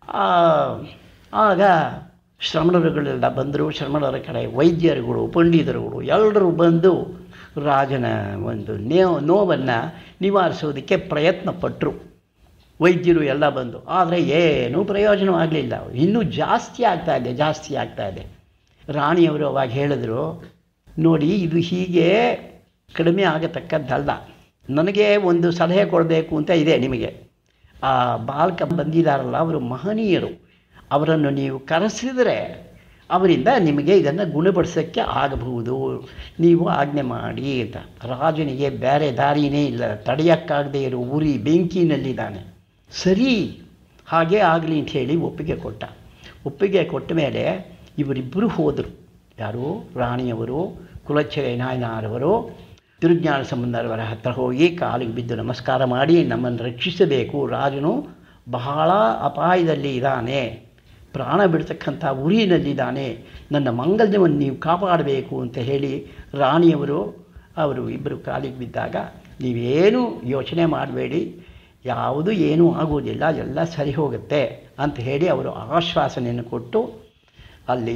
Speaker 3: ಆ- ಆಗ ಶ್ರಮಣರುಗಳೆಲ್ಲ ಬಂದರು ಶ್ರಮಣರ ಕಡೆ ವೈದ್ಯರುಗಳು ಪಂಡಿತರುಗಳು ಎಲ್ಲರೂ ಬಂದು ರಾಜನ ಒಂದು ನೇವ್ ನೋವನ್ನು ನಿವಾರಿಸೋದಕ್ಕೆ ಪ್ರಯತ್ನ ಪಟ್ಟರು ವೈದ್ಯರು ಎಲ್ಲ ಬಂದು ಆದರೆ ಏನೂ ಪ್ರಯೋಜನವಾಗಲಿಲ್ಲ ಇನ್ನೂ ಜಾಸ್ತಿ ಆಗ್ತಾ ಇದೆ ಜಾಸ್ತಿ ಆಗ್ತಾ ಇದೆ ರಾಣಿಯವರು ಅವಾಗ ಹೇಳಿದ್ರು ನೋಡಿ ಇದು ಹೀಗೆ ಕಡಿಮೆ ಆಗತಕ್ಕದ್ದಲ್ಲ ನನಗೆ ಒಂದು ಸಲಹೆ ಕೊಡಬೇಕು ಅಂತ ಇದೆ ನಿಮಗೆ ಆ ಬಾಲಕ ಬಂದಿದ್ದಾರಲ್ಲ ಅವರು ಮಹನೀಯರು ಅವರನ್ನು ನೀವು ಕರೆಸಿದರೆ ಅವರಿಂದ ನಿಮಗೆ ಇದನ್ನು ಗುಣಪಡಿಸೋಕ್ಕೆ ಆಗಬಹುದು ನೀವು ಆಜ್ಞೆ ಮಾಡಿ ಅಂತ ರಾಜನಿಗೆ ಬೇರೆ ದಾರಿನೇ ಇಲ್ಲ ತಡೆಯೋಕ್ಕಾಗದೇ ಇರೋ ಉರಿ ಬೆಂಕಿನಲ್ಲಿದ್ದಾನೆ ಸರಿ ಹಾಗೆ ಆಗಲಿ ಅಂತ ಹೇಳಿ ಒಪ್ಪಿಗೆ ಕೊಟ್ಟ ಒಪ್ಪಿಗೆ ಕೊಟ್ಟ ಮೇಲೆ ಇವರಿಬ್ಬರು ಹೋದರು ಯಾರು ರಾಣಿಯವರು ಕುಲಚ್ಚರೆ ನಾಯನಾರವರು ತಿರುಜ್ಞಾನ ಸಂಬಂಧರವರ ಹತ್ರ ಹೋಗಿ ಕಾಲಿಗೆ ಬಿದ್ದು ನಮಸ್ಕಾರ ಮಾಡಿ ನಮ್ಮನ್ನು ರಕ್ಷಿಸಬೇಕು ರಾಜನು ಬಹಳ ಅಪಾಯದಲ್ಲಿ ಇದ್ದಾನೆ ಪ್ರಾಣ ಬಿಡ್ತಕ್ಕಂಥ ಉರಿನಲ್ಲಿದ್ದಾನೆ ನನ್ನ ಮಂಗಲ್ಯವನ್ನು ನೀವು ಕಾಪಾಡಬೇಕು ಅಂತ ಹೇಳಿ ರಾಣಿಯವರು ಅವರು ಇಬ್ಬರು ಕಾಲಿಗೆ ಬಿದ್ದಾಗ ನೀವೇನು ಯೋಚನೆ ಮಾಡಬೇಡಿ ಯಾವುದು ಏನೂ ಆಗುವುದಿಲ್ಲ ಎಲ್ಲ ಸರಿ ಹೋಗುತ್ತೆ ಅಂತ ಹೇಳಿ ಅವರು ಆಶ್ವಾಸನೆಯನ್ನು ಕೊಟ್ಟು ಅಲ್ಲಿ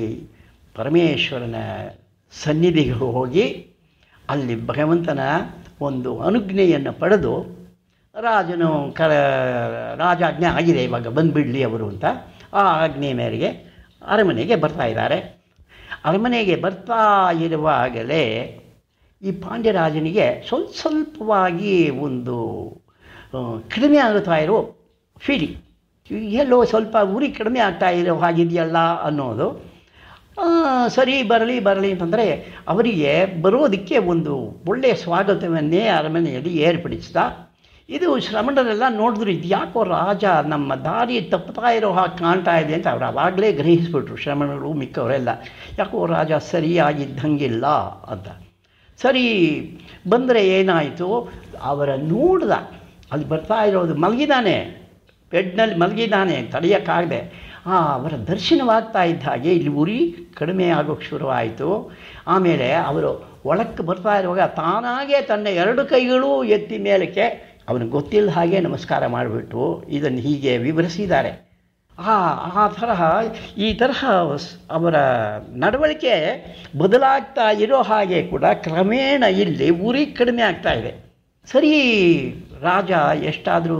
Speaker 3: ಪರಮೇಶ್ವರನ ಸನ್ನಿಧಿಗೆ ಹೋಗಿ ಅಲ್ಲಿ ಭಗವಂತನ ಒಂದು ಅನುಜ್ಞೆಯನ್ನು ಪಡೆದು ರಾಜನು ಕ ರಾಜಾಜ್ಞೆ ಆಗಿದೆ ಇವಾಗ ಬಂದುಬಿಡಲಿ ಅವರು ಅಂತ ಆ ಆಜ್ಞೆ ಮೇರೆಗೆ ಅರಮನೆಗೆ ಬರ್ತಾ ಇದ್ದಾರೆ ಅರಮನೆಗೆ ಬರ್ತಾ ಇರುವಾಗಲೇ ಈ ಪಾಂಡ್ಯರಾಜನಿಗೆ ಸ್ವಲ್ಪ ಸ್ವಲ್ಪವಾಗಿ ಒಂದು ಆ, ಕಡಿಮೆ ಆಗುತ್ತಾ ಇರೋ ಫೀಲಿಂಗ್ ಎಲ್ಲೋ ಸ್ವಲ್ಪ ಉರಿ ಕಡಿಮೆ ಆಗ್ತಾ ಇರೋ ಹಾಗಿದೆಯಲ್ಲ ಅನ್ನೋದು ಆ, ಸರಿ ಬರಲಿ ಬರಲಿ ಅಂತಂದರೆ ಅವರಿಗೆ ಬರೋದಕ್ಕೆ ಒಂದು ಒಳ್ಳೆಯ ಸ್ವಾಗತವನ್ನೇ ಅರಮನೆಯಲ್ಲಿ ಏರ್ಪಡಿಸಿದ ಇದು ಶ್ರಮಣರೆಲ್ಲ ನೋಡಿದ್ರು ಇದು ಯಾಕೋ ರಾಜ ನಮ್ಮ ದಾರಿ ತಪ್ಪುತ್ತಾ ಇರೋ ಹಾಗೆ ಕಾಣ್ತಾ ಇದೆ ಅಂತ ಅವ್ರು ಆವಾಗಲೇ ಗ್ರಹಿಸ್ಬಿಟ್ರು ಶ್ರಮಣರು ಮಿಕ್ಕವರೆಲ್ಲ ಯಾಕೋ ರಾಜ ಸರಿಯಾಗಿದ್ದಂಗಿಲ್ಲ ಅಂತ ಸರಿ ಬಂದರೆ ಏನಾಯಿತು ಅವರ ನೋಡ್ದ ಅಲ್ಲಿ ಬರ್ತಾ ಇರೋದು ಮಲಗಿದಾನೆ ಬೆಡ್ನಲ್ಲಿ ಮಲಗಿದ್ದಾನೆ ತಡೆಯೋಕ್ಕಾಗದೆ ಆ ಅವರ ದರ್ಶನವಾಗ್ತಾ ಇದ್ದ ಹಾಗೆ ಇಲ್ಲಿ ಉರಿ ಕಡಿಮೆ ಆಗೋಕ್ಕೆ ಶುರುವಾಯಿತು ಆಮೇಲೆ ಅವರು ಒಳಕ್ಕೆ ಬರ್ತಾ ಇರುವಾಗ ತಾನಾಗೇ ತನ್ನ ಎರಡು ಕೈಗಳು ಎತ್ತಿ ಮೇಲಕ್ಕೆ ಅವನಿಗೆ ಗೊತ್ತಿಲ್ಲ ಹಾಗೆ ನಮಸ್ಕಾರ ಮಾಡಿಬಿಟ್ಟು ಇದನ್ನು ಹೀಗೆ ವಿವರಿಸಿದ್ದಾರೆ ಆ ಆ ತರಹ ಈ ತರಹ ಸ್- ಅವರ ನಡವಳಿಕೆ ಬದಲಾಗ್ತಾ ಇರೋ ಹಾಗೆ ಕೂಡ ಕ್ರಮೇಣ ಇಲ್ಲಿ ಉರಿ ಕಡಿಮೆ ಆಗ್ತಾ ಇದೆ ಸರಿ ರಾಜ ಎಷ್ಟಾದರೂ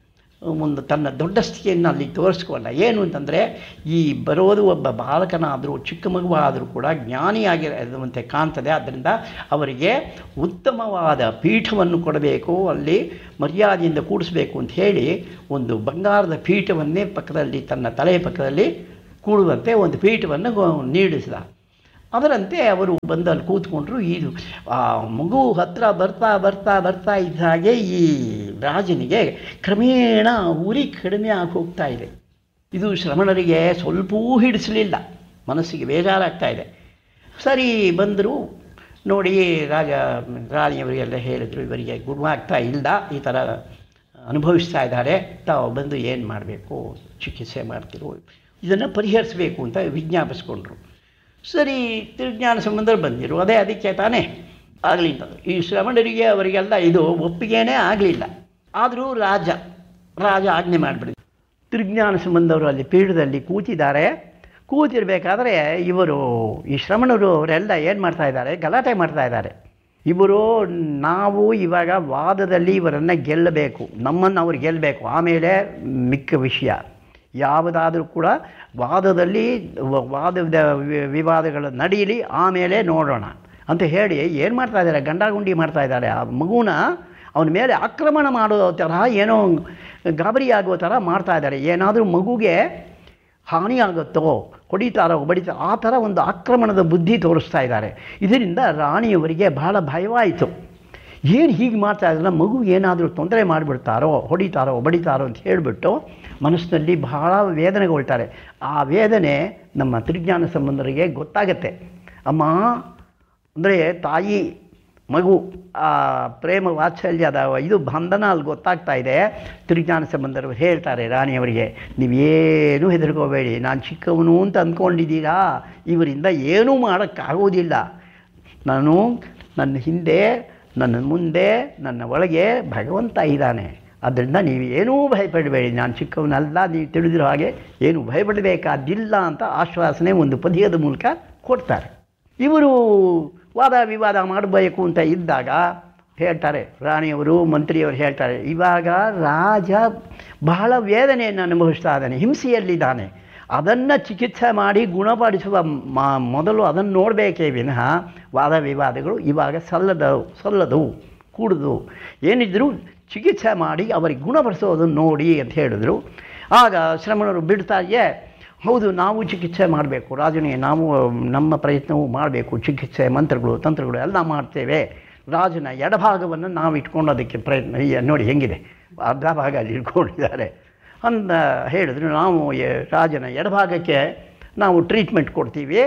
Speaker 3: ಒಂದು ತನ್ನ ದೊಡ್ಡ ಸ್ಥಿತಿಯನ್ನು ಅಲ್ಲಿ ತೋರಿಸ್ಕೊಂಡ ಏನು ಅಂತಂದರೆ ಈ ಬರೋದು ಒಬ್ಬ ಬಾಲಕನಾದರೂ ಚಿಕ್ಕ ಮಗುವಾದರೂ ಕೂಡ ಜ್ಞಾನಿಯಾಗಿರುವಂತೆ ಕಾಣ್ತದೆ ಆದ್ದರಿಂದ ಅವರಿಗೆ ಉತ್ತಮವಾದ ಪೀಠವನ್ನು ಕೊಡಬೇಕು ಅಲ್ಲಿ ಮರ್ಯಾದೆಯಿಂದ ಕೂಡಿಸ್ಬೇಕು ಅಂತ ಹೇಳಿ ಒಂದು ಬಂಗಾರದ ಪೀಠವನ್ನೇ ಪಕ್ಕದಲ್ಲಿ ತನ್ನ ತಲೆಯ ಪಕ್ಕದಲ್ಲಿ ಕೂಡುವಂತೆ ಒಂದು ಪೀಠವನ್ನು ಗೊ- ನೀಡಿಸಿದ ಅದರಂತೆ ಅವರು ಬಂದು ಅಲ್ಲಿ ಕೂತ್ಕೊಂಡ್ರು ಇದು ಆ ಮಗು ಹತ್ರ ಬರ್ತಾ ಬರ್ತಾ ಬರ್ತಾ ಇದ್ದ ಹಾಗೆ ಈ ರಾಜನಿಗೆ ಕ್ರಮೇಣ ಉರಿ ಕಡಿಮೆ ಆಗಿ ಹೋಗ್ತಾ ಇದೆ ಇದು ಶ್ರಮಣರಿಗೆ ಸ್ವಲ್ಪವೂ ಹಿಡಿಸಲಿಲ್ಲ ಮನಸ್ಸಿಗೆ ಬೇಜಾರಾಗ್ತಾ ಇದೆ ಸರಿ ಬಂದರು ನೋಡಿ ರಾಜ ರಾಣಿಯವರಿಗೆಲ್ಲ ಹೇಳಿದರು ಇವರಿಗೆ ಗುಣವಾಗ್ತಾ ಇಲ್ಲ ಈ ಥರ ಅನುಭವಿಸ್ತಾ ಇದ್ದಾರೆ ತಾವು ಬಂದು ಏನು ಮಾಡಬೇಕು ಚಿಕಿತ್ಸೆ ಮಾಡ್ತಿರೋ ಇದನ್ನು ಪರಿಹರಿಸಬೇಕು ಅಂತ ವಿಜ್ಞಾಪಿಸ್ಕೊಂಡ್ರು ಸರಿ ತಿರುಜ್ಞಾನ ಸಂಬಂಧ ಬಂದಿರು ಅದೇ ಅದಕ್ಕೆ ತಾನೇ ಆಗಲಿ ಅಂತಂದರು ಈ ಶ್ರಮಣರಿಗೆ ಅವರಿಗೆಲ್ಲ ಇದು ಒಪ್ಪಿಗೆನೇ ಆಗಲಿಲ್ಲ ಆದರೂ ರಾಜ ರಾಜ ಆಜ್ಞೆ ಮಾಡಿಬಿಡಿ ತಿರುಜ್ಞಾನ ಸಂಬಂಧವರು ಅಲ್ಲಿ ಪೀಠದಲ್ಲಿ ಕೂತಿದ್ದಾರೆ ಕೂತಿರ್ಬೇಕಾದ್ರೆ ಇವರು ಈ ಶ್ರಮಣರು ಅವರೆಲ್ಲ ಏನು ಮಾಡ್ತಾ ಇದ್ದಾರೆ ಗಲಾಟೆ ಮಾಡ್ತಾ ಇದ್ದಾರೆ ಇವರು ನಾವು ಇವಾಗ ವಾದದಲ್ಲಿ ಇವರನ್ನು ಗೆಲ್ಲಬೇಕು ನಮ್ಮನ್ನು ಅವ್ರು ಗೆಲ್ಲಬೇಕು ಆಮೇಲೆ ಮಿಕ್ಕ ವಿಷಯ ಯಾವುದಾದ್ರೂ ಕೂಡ ವಾದದಲ್ಲಿ ವ- ವಾದದ ವಿ- ವಿವಾದಗಳು ನಡೀಲಿ ಆಮೇಲೆ ನೋಡೋಣ ಅಂತ ಹೇಳಿ ಏನು ಮಾಡ್ತಾ ಇದ್ದಾರೆ ಗಂಡಾಗುಂಡಿ ಮಾಡ್ತಾ ಇದ್ದಾರೆ ಆ ಮಗುನ ಅವನ ಮೇಲೆ ಆಕ್ರಮಣ ಮಾಡೋ ಥರ ಏನೋ ಗಾಬರಿ ಆಗೋ ಥರ ಮಾಡ್ತಾ ಇದ್ದಾರೆ ಏನಾದರೂ ಮಗುಗೆ ಹಾನಿ ಆಗುತ್ತೋ ಹೊಡಿತಾರೋ ಬಡಿತಾರೋ ಆ ಥರ ಒಂದು ಆಕ್ರಮಣದ ಬುದ್ಧಿ ತೋರಿಸ್ತಾ ಇದ್ದಾರೆ ಇದರಿಂದ ರಾಣಿಯವರಿಗೆ ಬಹಳ ಭಯವಾಯಿತು ಏನು ಹೀಗೆ ಮಾಡ್ತಾ ಇದ್ರಲ್ಲ ಮಗು ಏನಾದರೂ ತೊಂದರೆ ಮಾಡಿಬಿಡ್ತಾರೋ ಹೊಡಿತಾರೋ ಬಡಿತಾರೋ ಅಂತ ಹೇಳಿಬಿಟ್ಟು ಮನಸ್ಸಿನಲ್ಲಿ ಬಹಳ ವೇದನೆಗೊಳ್ತಾರೆ ಆ ವೇದನೆ ನಮ್ಮ ತ್ರಿಜ್ಞಾನ ಸಂಬಂಧರಿಗೆ ಗೊತ್ತಾಗತ್ತೆ ಅಮ್ಮ ಅಂದರೆ ತಾಯಿ ಮಗು ಆ ಪ್ರೇಮ ವಾತ್ಸಲ್ಯದ ಇದು ಬಂಧನ ಅಲ್ಲಿ ಗೊತ್ತಾಗ್ತಾ ಇದೆ ತಿರುಜ್ಞಾನ ಸಂಬಂಧರು ಹೇಳ್ತಾರೆ ರಾಣಿಯವರಿಗೆ ನೀವೇನೂ ಹೆದರ್ಕೋಬೇಡಿ ನಾನು ಚಿಕ್ಕವನು ಅಂತ ಅಂದ್ಕೊಂಡಿದ್ದೀರಾ ಇವರಿಂದ ಏನೂ ಮಾಡೋಕ್ಕಾಗೋದಿಲ್ಲ ನಾನು ನನ್ನ ಹಿಂದೆ ನನ್ನ ಮುಂದೆ ನನ್ನ ಒಳಗೆ ಭಗವಂತ ಇದ್ದಾನೆ ಅದರಿಂದ ನೀವು ಏನೂ ಭಯಪಡಬೇಡಿ ನಾನು ಚಿಕ್ಕವನಲ್ಲ ನೀವು ತಿಳಿದಿರೋ ಹಾಗೆ ಏನು ಭಯಪಡಬೇಕಾದಿಲ್ಲ ಅಂತ ಆಶ್ವಾಸನೆ ಒಂದು ಪದ್ಯದ ಮೂಲಕ ಕೊಡ್ತಾರೆ ಇವರು ವಾದ ವಿವಾದ ಮಾಡಬೇಕು ಅಂತ ಇದ್ದಾಗ ಹೇಳ್ತಾರೆ ರಾಣಿಯವರು ಮಂತ್ರಿಯವರು ಹೇಳ್ತಾರೆ ಇವಾಗ ರಾಜ ಬಹಳ ವೇದನೆಯನ್ನು ಅನುಭವಿಸ್ತಾ ಇದ್ದಾನೆ ಹಿಂಸೆಯಲ್ಲಿದ್ದಾನೆ ಅದನ್ನು ಚಿಕಿತ್ಸೆ ಮಾಡಿ ಗುಣಪಡಿಸುವ ಮ ಮೊದಲು ಅದನ್ನು ನೋಡಬೇಕೇ ವಿನಃ ವಾದ ವಿವಾದಗಳು ಇವಾಗ ಸಲ್ಲದವು ಸಲ್ಲದವು ಕೂಡುದು ಏನಿದ್ರು ಚಿಕಿತ್ಸೆ ಮಾಡಿ ಅವರಿಗೆ ಗುಣಪಡಿಸೋದನ್ನು ನೋಡಿ ಅಂತ ಹೇಳಿದ್ರು ಆಗ ಶ್ರಮಣರು ಬಿಡ್ತಾಗೆ ಹೌದು ನಾವು ಚಿಕಿತ್ಸೆ ಮಾಡಬೇಕು ರಾಜನಿಗೆ ನಾವು ನಮ್ಮ ಪ್ರಯತ್ನವೂ ಮಾಡಬೇಕು ಚಿಕಿತ್ಸೆ ಮಂತ್ರಗಳು ತಂತ್ರಗಳು ಎಲ್ಲ ಮಾಡ್ತೇವೆ ರಾಜನ ಎಡಭಾಗವನ್ನು ನಾವು ಇಟ್ಕೊಂಡು ಅದಕ್ಕೆ ಪ್ರಯತ್ನ ಈ ನೋಡಿ ಹೆಂಗಿದೆ ಅರ್ಧ ಭಾಗ ಅಲ್ಲಿ ಇಟ್ಕೊಂಡಿದ್ದಾರೆ ಅಂತ ಹೇಳಿದ್ರು ನಾವು ಎ- ರಾಜನ ಎಡಭಾಗಕ್ಕೆ ನಾವು ಟ್ರೀಟ್ಮೆಂಟ್ ಕೊಡ್ತೀವಿ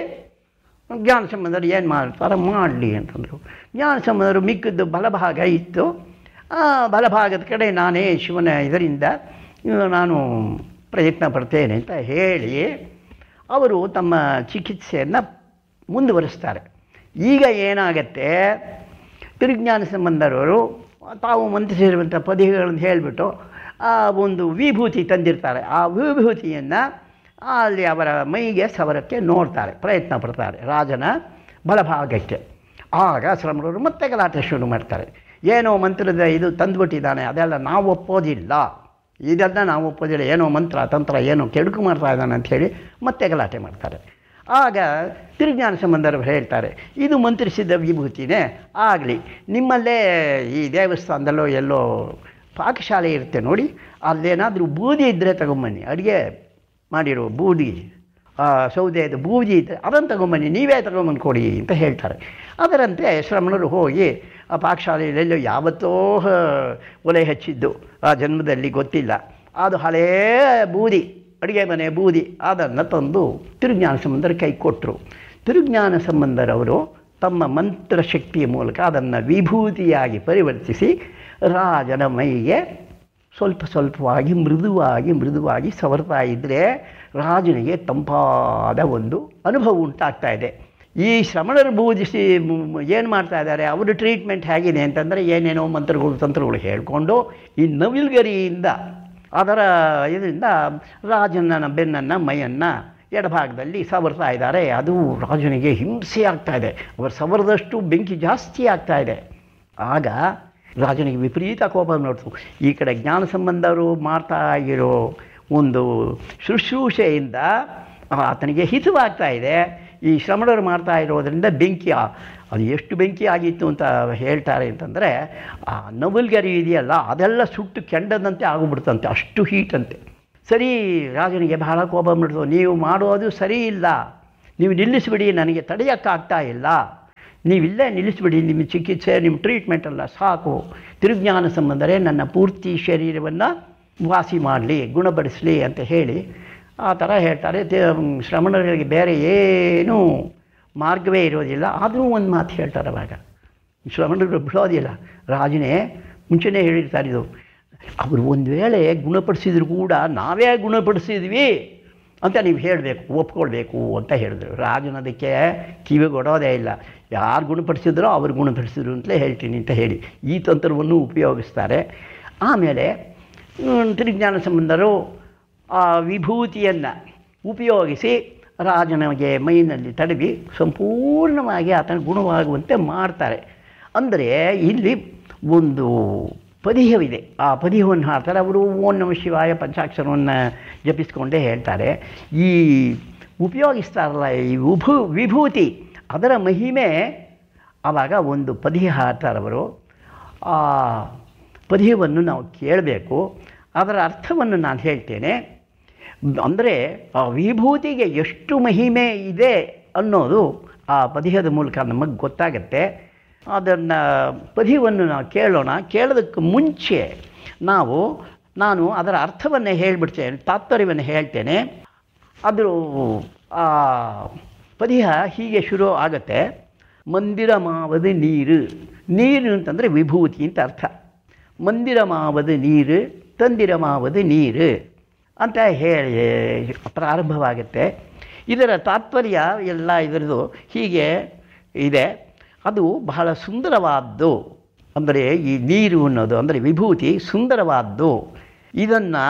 Speaker 3: ಜ್ಞಾನ ಸಂಬಂಧರು ಏನು ಮಾಡ್ತಾರೆ ಮಾಡಲಿ ಅಂತಂದರು ಜ್ಞಾನ ಸಂಬಂಧರು ಮಿಕ್ಕಿದ್ದು ಬಲಭಾಗ ಇತ್ತು ಆ ಬಲಭಾಗದ ಕಡೆ ನಾನೇ ಶಿವನ ಇದರಿಂದ ಇನ್ನು ನಾನು ಪ್ರಯತ್ನ ಪಡ್ತೇನೆ ಅಂತ ಹೇಳಿ ಅವರು ತಮ್ಮ ಚಿಕಿತ್ಸೆಯನ್ನು ಮುಂದುವರಿಸ್ತಾರೆ ಈಗ ಏನಾಗತ್ತೆ ತಿರುಜ್ಞಾನ ಸಂಬಂಧರವರು ತಾವು ಮಂತ್ರಿಸಿರುವಂಥ ಪದಿಗಳನ್ನು ಹೇಳಿಬಿಟ್ಟು ಆ ಒಂದು ವಿಭೂತಿ ತಂದಿರ್ತಾರೆ ಆ ವಿಭೂತಿಯನ್ನು ಅಲ್ಲಿ ಅವರ ಮೈಗೆ ಸವರಕ್ಕೆ ನೋಡ್ತಾರೆ ಪ್ರಯತ್ನ ಪಡ್ತಾರೆ ರಾಜನ ಬಲಭಾಗಕ್ಕೆ ಆಗ ಶ್ರಮಣರು ಮತ್ತೆ ಗಲಾಟೆ ಶುರು ಮಾಡ್ತಾರೆ ಏನೋ ಮಂತ್ರದ ಇದು ತಂದುಬಿಟ್ಟಿದ್ದಾನೆ ಅದೆಲ್ಲ ನಾವು ಒಪ್ಪೋದಿಲ್ಲ ಇದೆಲ್ಲ ನಾವು ಒಪ್ಪೋದಿಲ್ಲ ಏನೋ ಮಂತ್ರ ತಂತ್ರ ಏನೋ ಕೆಡುಕು ಮಾಡ್ತಾ ಇದ್ದಾನೆ ಅಂತ ಹೇಳಿ ಮತ್ತೆ ಗಲಾಟೆ ಮಾಡ್ತಾರೆ ಆಗ ತಿರುಜ್ಞಾನ ಸಂಬಂಧರು ಹೇಳ್ತಾರೆ ಇದು ಮಂತ್ರಿಸಿದ ವಿಭೂತಿನೇ ಆಗಲಿ ನಿಮ್ಮಲ್ಲೇ ಈ ದೇವಸ್ಥಾನದಲ್ಲೋ ಎಲ್ಲೋ ಪಾಕಶಾಲೆ ಇರುತ್ತೆ ನೋಡಿ ಅಲ್ಲೇನಾದರೂ ಬೂದಿ ಇದ್ದರೆ ತಗೊಂಬನ್ನಿ ಅಡುಗೆ ಮಾಡಿರೋ ಬೂದಿ ಆ, ಸೌದೆದು ಬೂದಿ ಇದ್ದರೆ ಅದನ್ನು ತಗೊಂಬನ್ನಿ ನೀವೇ ತಗೊಂಬಂದು ಕೊಡಿ ಅಂತ ಹೇಳ್ತಾರೆ ಅದರಂತೆ ಶ್ರಮಣರು ಹೋಗಿ ಆ ಪಾಕಶಾಲೆಯಲ್ಲೆಲ್ಲೋ ಯಾವತ್ತೋ ಹ, ಒಲೆ ಹಚ್ಚಿದ್ದು ಆ ಜನ್ಮದಲ್ಲಿ ಗೊತ್ತಿಲ್ಲ ಅದು ಹಳೇ ಬೂದಿ ಅಡುಗೆ ಮನೆ ಬೂದಿ ಅದನ್ನು ತಂದು ತಿರುಜ್ಞಾನ ಸಂಬಂಧರ ಕೈ ಕೊಟ್ಟರು ತಿರುಜ್ಞಾನ ಸಂಬಂಧರವರು ತಮ್ಮ ಮಂತ್ರಶಕ್ತಿಯ ಮೂಲಕ ಅದನ್ನು ವಿಭೂತಿಯಾಗಿ ಪರಿವರ್ತಿಸಿ ರಾಜನ ಮೈಗೆ ಸ್ವಲ್ಪ ಸ್ವಲ್ಪವಾಗಿ ಮೃದುವಾಗಿ ಮೃದುವಾಗಿ ಸವರ್ತಾ ಇದ್ದರೆ ರಾಜನಿಗೆ ತಂಪಾದ ಒಂದು ಅನುಭವ ಉಂಟಾಗ್ತಾ ಇದೆ ಈ ಶ್ರಮಣರು ಬೂದಿಸಿ ಏನು ಮಾಡ್ತಾ ಇದ್ದಾರೆ ಅವರು ಟ್ರೀಟ್ಮೆಂಟ್ ಹೇಗಿದೆ ಅಂತಂದರೆ ಏನೇನೋ ಮಂತ್ರಗಳು ತಂತ್ರಗಳು ಹೇಳಿಕೊಂಡು ಈ ನವಿಲ್ಗರಿಯಿಂದ ಅದರ ಇದರಿಂದ ರಾಜನ ಬೆನ್ನನ್ನು ಮೈಯನ್ನು ಎಡಭಾಗದಲ್ಲಿ ಸವರ್ತಾ ಇದ್ದಾರೆ ಅದು ರಾಜನಿಗೆ ಹಿಂಸೆ ಆಗ್ತಾ ಇದೆ ಅವರು ಸವರದಷ್ಟು ಬೆಂಕಿ ಜಾಸ್ತಿ ಆಗ್ತಾ ಇದೆ ಆಗ ರಾಜನಿಗೆ ವಿಪರೀತ ಕೋಪ ನೋಡ್ತು ಈ ಕಡೆ ಜ್ಞಾನ ಸಂಬಂಧರು ಮಾಡ್ತಾ ಇರೋ ಒಂದು ಶುಶ್ರೂಷೆಯಿಂದ ಆತನಿಗೆ ಹಿತವಾಗ್ತಾ ಇದೆ ಈ ಶ್ರಮಣರು ಮಾಡ್ತಾ ಇರೋದರಿಂದ ಬೆಂಕಿ ಆ- ಅದು ಎಷ್ಟು ಬೆಂಕಿ ಆಗಿತ್ತು ಅಂತ ಹೇಳ್ತಾರೆ ಅಂತಂದರೆ ಆ ನವಲ್ಗರಿ ಇದೆಯಲ್ಲ ಅದೆಲ್ಲ ಸುಟ್ಟು ಕೆಂಡದಂತೆ ಆಗಿಬಿಡ್ತಂತೆ ಅಷ್ಟು ಹೀಟಂತೆ ಸರಿ ರಾಜನಿಗೆ ಬಹಳ ಕೋಪ ಬಿಡ್ತು ನೀವು ಮಾಡೋದು ಸರಿ ಇಲ್ಲ ನೀವು ನಿಲ್ಲಿಸಿಬಿಡಿ ನನಗೆ ತಡೆಯೋಕ್ಕಾಗ್ತಾ ಇಲ್ಲ ನೀವಿಲ್ಲೇ ನಿಲ್ಲಿಸಿಬಿಡಿ ನಿಮ್ಮ ಚಿಕಿತ್ಸೆ ನಿಮ್ಮ ಟ್ರೀಟ್ಮೆಂಟ್ ಎಲ್ಲ ಸಾಕು ತಿರುಜ್ಞಾನ ಸಂಬಂಧರೇ ನನ್ನ ಪೂರ್ತಿ ಶರೀರವನ್ನು ವಾಸಿ ಮಾಡಲಿ ಗುಣಪಡಿಸಲಿ ಅಂತ ಹೇಳಿ ಆ ಥರ ಹೇಳ್ತಾರೆ ತೆ- ಶ್ರಮಣರಿಗೆ ಬೇರೆ ಏನೂ ಮಾರ್ಗವೇ ಇರೋದಿಲ್ಲ ಆದರೂ ಒಂದು ಮಾತು ಹೇಳ್ತಾರೆ ಅವಾಗ ಶ್ರಮಣರು ಬಿಡೋದಿಲ್ಲ ರಾಜನೇ ಮುಂಚೆನೇ ಹೇಳಿರ್ತಾರೆ ಇದು ಅವರು ಒಂದು ವೇಳೆ ಗುಣಪಡಿಸಿದ್ರು ಕೂಡ ನಾವೇ ಗುಣಪಡಿಸಿದ್ವಿ ಅಂತ ನೀವು ಹೇಳಬೇಕು ಒಪ್ಕೊಳ್ಬೇಕು ಅಂತ ಹೇಳಿದ್ರು ರಾಜನದಕ್ಕೆ ಕಿವಿಗೊಡೋದೇ ಇಲ್ಲ ಯಾರು ಗುಣಪಡಿಸಿದ್ರೋ ಅವ್ರು ಗುಣಪಡಿಸಿದ್ರು ಅಂತಲೇ ಹೇಳ್ತೀನಿ ಅಂತ ಹೇಳಿ ಈ ತಂತ್ರವನ್ನು ಉಪಯೋಗಿಸ್ತಾರೆ ಆಮೇಲೆ ಹ್ಮ್, ತಿರುಜ್ಞಾನ ಸಂಬಂಧರು ಆ ವಿಭೂತಿಯನ್ನು ಉಪಯೋಗಿಸಿ ರಾಜನಿಗೆ ಮೈನಲ್ಲಿ ತಡವಿ ಸಂಪೂರ್ಣವಾಗಿ ಆತನ ಗುಣವಾಗುವಂತೆ ಮಾಡ್ತಾರೆ ಅಂದರೆ ಇಲ್ಲಿ ಒಂದು ಪದಿಯವಿದೆ ಆ ಪದಿಯವನ್ನು ಹಾಡ್ತಾರೆ ಅವರು ಓಂ ನಮ ಶಿವಾಯ ಪಂಚಾಕ್ಷರವನ್ನು ಜಪಿಸ್ಕೊಂಡೇ ಹೇಳ್ತಾರೆ ಈ ಉಪಯೋಗಿಸ್ತಾರಲ್ಲ ಈ ಉಭು ವಿಭೂತಿ ಅದರ ಮಹಿಮೆ ಆವಾಗ ಒಂದು ಪದಿಯ ಹಾಡ್ತಾರವರು ಆ ಪದ್ಯವನ್ನು ನಾವು ಕೇಳಬೇಕು ಅದರ ಅರ್ಥವನ್ನು ನಾನು ಹೇಳ್ತೇನೆ ಅಂದರೆ ಆ ವಿಭೂತಿಗೆ ಎಷ್ಟು ಮಹಿಮೆ ಇದೆ ಅನ್ನೋದು ಆ ಪದ್ಯದ ಮೂಲಕ ನಮಗೆ ಗೊತ್ತಾಗತ್ತೆ ಅದನ್ನು ಪದ್ಯವನ್ನು ನಾವು ಕೇಳೋಣ ಕೇಳೋದಕ್ಕೆ ಮುಂಚೆ ನಾವು ನಾನು ಅದರ ಅರ್ಥವನ್ನು ಹೇಳಿಬಿಡ್ತೇನೆ ತಾತ್ಪರ್ಯವನ್ನು ಹೇಳ್ತೇನೆ ಅದು ಆ ಪದ್ಯ ಹೀಗೆ ಶುರು ಆಗುತ್ತೆ ಮಂದಿರಮಾವದು ನೀರು ನೀರು ಅಂತಂದರೆ ವಿಭೂತಿ ಅಂತ ಅರ್ಥ ಮಂದಿರಮಾವದು ನೀರು ತಂದಿರಮಾವದು ನೀರು ಅಂತ ಹೇಳಿ ಪ್ರಾರಂಭವಾಗುತ್ತೆ ಇದರ ತಾತ್ಪರ್ಯ ಎಲ್ಲ ಇದರದು ಹೀಗೆ ಇದೆ ಅದು ಬಹಳ ಸುಂದರವಾದ್ದು ಅಂದರೆ ಈ ನೀರು ಅನ್ನೋದು ಅಂದರೆ ವಿಭೂತಿ ಸುಂದರವಾದ್ದು ಇದನ್ನು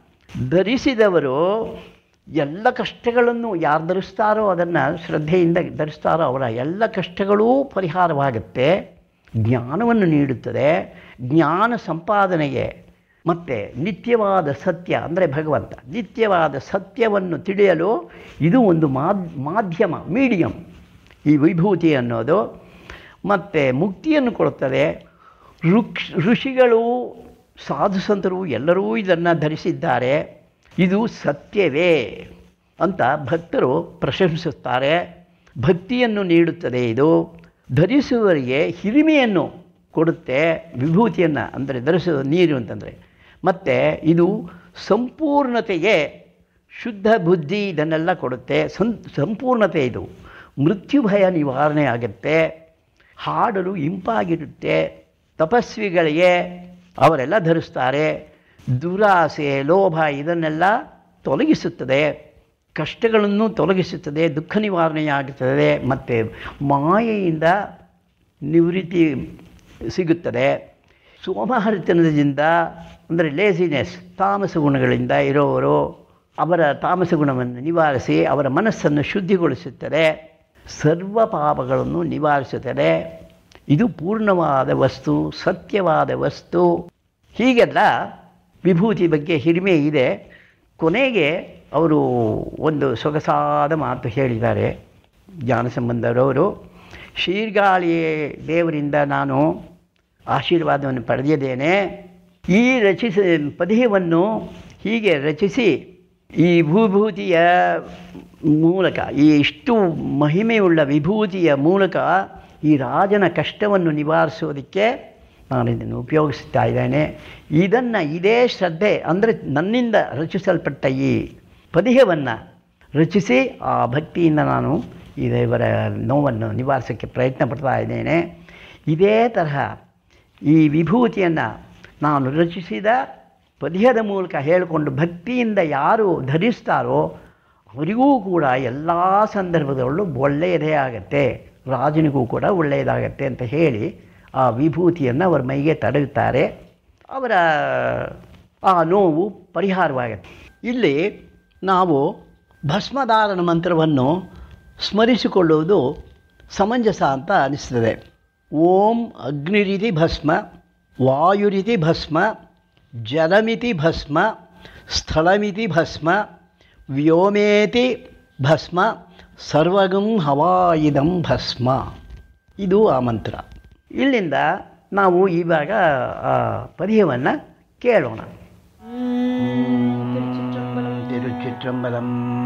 Speaker 3: ಧರಿಸಿದವರು ಎಲ್ಲ ಕಷ್ಟಗಳನ್ನು ಯಾರು ಧರಿಸ್ತಾರೋ ಅದನ್ನು ಶ್ರದ್ಧೆಯಿಂದ ಧರಿಸ್ತಾರೋ ಅವರ ಎಲ್ಲ ಕಷ್ಟಗಳೂ ಪರಿಹಾರವಾಗುತ್ತೆ ಜ್ಞಾನವನ್ನು ನೀಡುತ್ತದೆ ಜ್ಞಾನ ಸಂಪಾದನೆಗೆ ಮತ್ತು ನಿತ್ಯವಾದ ಸತ್ಯ ಅಂದರೆ ಭಗವಂತ ನಿತ್ಯವಾದ ಸತ್ಯವನ್ನು ತಿಳಿಯಲು ಇದು ಒಂದು ಮಾದ್ ಮಾಧ್ಯಮ ಮೀಡಿಯಮ್ ಈ ವಿಭೂತಿ ಅನ್ನೋದು ಮತ್ತು ಮುಕ್ತಿಯನ್ನು ಕೊಡುತ್ತದೆ ಋಕ್ಷ ಋಷಿಗಳು ಸಾಧು ಸಂತರು ಎಲ್ಲರೂ ಇದನ್ನು ಧರಿಸಿದ್ದಾರೆ ಇದು ಸತ್ಯವೇ ಅಂತ ಭಕ್ತರು ಪ್ರಶಂಸಿಸುತ್ತಾರೆ ಭಕ್ತಿಯನ್ನು ನೀಡುತ್ತದೆ ಇದು ಧರಿಸುವವರಿಗೆ ಹಿರಿಮೆಯನ್ನು ಕೊಡುತ್ತೆ ವಿಭೂತಿಯನ್ನು ಅಂದರೆ ಧರಿಸುವ ನೀರು ಅಂತಂದರೆ ಮತ್ತು ಇದು ಸಂಪೂರ್ಣತೆಗೆ ಶುದ್ಧ ಬುದ್ಧಿ ಇದನ್ನೆಲ್ಲ ಕೊಡುತ್ತೆ ಸಂ ಸಂಪೂರ್ಣತೆ ಇದು ಮೃತ್ಯು ಭಯ ನಿವಾರಣೆ ಆಗುತ್ತೆ ಹಾಡಲು ಇಂಪಾಗಿರುತ್ತೆ ತಪಸ್ವಿಗಳಿಗೆ ಅವರೆಲ್ಲ ಧರಿಸ್ತಾರೆ ದುರಾಸೆ ಲೋಭ ಇದನ್ನೆಲ್ಲ ತೊಲಗಿಸುತ್ತದೆ ಕಷ್ಟಗಳನ್ನು ತೊಲಗಿಸುತ್ತದೆ ದುಃಖ ನಿವಾರಣೆಯಾಗುತ್ತದೆ ಮತ್ತು ಮಾಯೆಯಿಂದ ನಿವೃತ್ತಿ ಸಿಗುತ್ತದೆ ಸೋಮಹರಿತನದಿಂದ ಅಂದರೆ ಲೇಸಿನೆಸ್ ತಾಮಸ ಗುಣಗಳಿಂದ ಇರೋವರು ಅವರ ತಾಮಸ ಗುಣವನ್ನು ನಿವಾರಿಸಿ ಅವರ ಮನಸ್ಸನ್ನು ಶುದ್ಧಿಗೊಳಿಸುತ್ತದೆ ಸರ್ವ ಪಾಪಗಳನ್ನು ನಿವಾರಿಸುತ್ತದೆ ಇದು ಪೂರ್ಣವಾದ ವಸ್ತು ಸತ್ಯವಾದ ವಸ್ತು ಹೀಗೆಲ್ಲ ವಿಭೂತಿ ಬಗ್ಗೆ ಹಿರಿಮೆ ಇದೆ ಕೊನೆಗೆ ಅವರು ಒಂದು ಸೊಗಸಾದ ಮಾತು ಹೇಳಿದ್ದಾರೆ ಜ್ಞಾನ ಸಂಬಂಧರವರು ಶೀರ್ಗಾಳಿ ದೇವರಿಂದ ನಾನು ಆಶೀರ್ವಾದವನ್ನು ಪಡೆದಿದ್ದೇನೆ ಈ ರಚಿಸ ಪದ್ಯವನ್ನು ಹೀಗೆ ರಚಿಸಿ ಈ ವಿಭೂತಿಯ ಮೂಲಕ ಈ ಇಷ್ಟು ಮಹಿಮೆಯುಳ್ಳ ವಿಭೂತಿಯ ಮೂಲಕ ಈ ರಾಜನ ಕಷ್ಟವನ್ನು ನಿವಾರಿಸೋದಕ್ಕೆ ನಾನು ಇದನ್ನು ಉಪಯೋಗಿಸ್ತಾ ಇದ್ದೇನೆ ಇದನ್ನು ಇದೇ ಶ್ರದ್ಧೆ ಅಂದರೆ ನನ್ನಿಂದ ರಚಿಸಲ್ಪಟ್ಟ ಈ ಪದ್ಯವನ್ನು ರಚಿಸಿ ಆ ಭಕ್ತಿಯಿಂದ ನಾನು ಈ ದೇವರ ನೋವನ್ನು ನಿವಾರಿಸೋಕ್ಕೆ ಪ್ರಯತ್ನ ಪಡ್ತಾ ಇದ್ದೇನೆ ಇದೇ ತರಹ ಈ ವಿಭೂತಿಯನ್ನು ನಾನು ರಚಿಸಿದ ಪದ್ಯದ ಮೂಲಕ ಹೇಳಿಕೊಂಡು ಭಕ್ತಿಯಿಂದ ಯಾರು ಧರಿಸ್ತಾರೋ ಅವರಿಗೂ ಕೂಡ ಎಲ್ಲ ಸಂದರ್ಭದಲ್ಲೂ ಒಳ್ಳೆಯದೇ ಆಗತ್ತೆ ರಾಜನಿಗೂ ಕೂಡ ಒಳ್ಳೆಯದಾಗತ್ತೆ ಅಂತ ಹೇಳಿ ಆ ವಿಭೂತಿಯನ್ನು ಅವರ ಮೈಗೆ ತಡೆಯುತ್ತಾರೆ ಅವರ ಆ ನೋವು ಪರಿಹಾರವಾಗುತ್ತೆ ಇಲ್ಲಿ ನಾವು ಭಸ್ಮಧಾರಣ ಮಂತ್ರವನ್ನು ಸ್ಮರಿಸಿಕೊಳ್ಳುವುದು ಸಮಂಜಸ ಅಂತ ಅನಿಸ್ತದೆ ಓಂ ಅಗ್ನಿರಿತಿ ಭಸ್ಮ ವಾಯುರಿತಿ ಭಸ್ಮ ಜಲಮಿತಿ ಭಸ್ಮ ಸ್ಥಳಮಿತಿ ಭಸ್ಮ ವ್ಯೋಮೇತಿ ಭಸ್ಮ ಸರ್ವಗಂ ಹವಾಯಿದಂ ಭಸ್ಮ ಇದು ಆ ಮಂತ್ರ ಇಲ್ಲಿಂದ ನಾವು ಇವಾಗ ಆ ಪದ್ಯವನ್ನು ಕೇಳೋಣ ತಿರುಚಿಟ್ರಂಬಲಂ